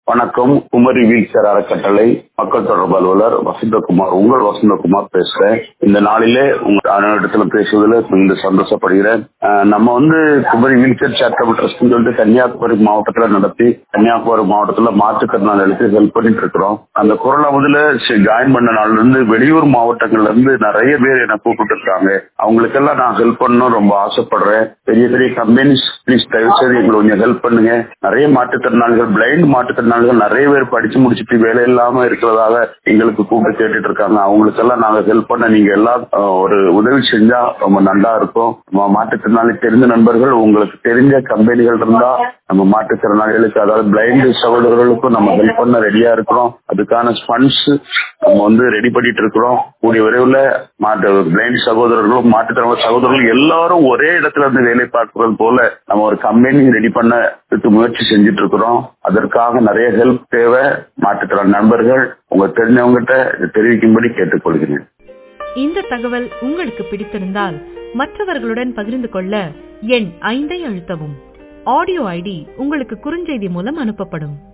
வணக்கம் குமரி வீல்சேர் அறக்கட்டளை மக்கள் தொடர்பு அலுவலர் வசந்தகுமார் உங்கள் வசந்தகுமார் பேசுறேன் இந்த நாளிலே உங்க அனைவரிடத்துல பேசுவதில் மிகுந்த சந்தோஷப்படுகிறேன் அஹ் நம்ம வந்து குமரி வீல்சேர் சேரிட்டபிள் ட்ரஸ்ட் சொல்லிட்டு கன்னியாகுமரி மாவட்டத்துல நடத்தி கன்னியாகுமரி மாவட்டத்துல மாற்றுத்திறனாளிகளுக்கு ஹெல்ப் பண்ணிட்டு இருக்கிறோம் அந்த குரலை முதல்ல ஜாயின் பண்ண நாள்ல இருந்து வெளியூர் மாவட்டங்கள்ல இருந்து நிறைய பேர் என்ன கூப்பிட்டு இருக்காங்க அவங்களுக்கெல்லாம் நான் ஹெல்ப் பண்ணணும் ரொம்ப ஆசைப்படுறேன் பெரிய பெரிய கம்பெனிஸ் ப்ளீஸ் தயவு செய்து எங்களுக்கு கொஞ்சம் ஹெல்ப் பண்ணுங்க நிறைய மாற்றுத்திறனாளிகள் பிளைண்ட் மாற்றுத்திறனாளிகள் நிறைய பேர் படிச்சு முடிச்சுட்டு வேலை இல்லாம இருக்கிறதாக எங்களுக்கு கூப்பிட்டு கேட்டுட்டு இருக்காங்க அவங்களுக்கெல்லாம் நாங்க ஹெல்ப் பண்ண நீங்க எல்லாம் அஹ், ஒரு உதவி செஞ்சா ரொம்ப நல்லா இருக்கும் நம்ம மாற்றுத்திறனாளி தெரிஞ்ச நண்பர்கள் உங்களுக்கு தெரிஞ்ச கம்பெனிகள் இருந்தா நம்ம மாற்றுத்திறனாளிகளுக்கு அதாவது பிளைண்ட் சகோதரர்களுக்கும் நம்ம ஹெல்ப் பண்ண ரெடியா இருக்கிறோம் அதுக்கான ஃபண்ட்ஸ் நம்ம வந்து ரெடி பண்ணிட்டு இருக்கிறோம் கூடிய விரைவில் மாற்று பிளைண்ட் சகோதரர்களும் மாற்றுத்திறனாளி சகோதரர்கள் எல்லாரும் ஒரே இடத்துல இருந்து வேலை பார்க்கிறது போல நம்ம ஒரு கம்பெனி ரெடி பண்ண முயற்சி செஞ்சுட்டு இருக்கிறோம் அதற்காக நிறைய ஹெல்ப் தேவை மாற்றுத்திறன் நண்பர்கள் உங்க தெரிஞ்சவங்ககிட்ட இதை தெரிவிக்கும்படி கேட்டுக்கொள்கிறேன் இந்த தகவல் உங்களுக்கு பிடித்திருந்தால் மற்றவர்களுடன் பகிர்ந்து கொள்ள எண் ஐந்தை அழுத்தவும் ஆடியோ ஐடி உங்களுக்கு குறுஞ்செய்தி மூலம் அனுப்பப்படும்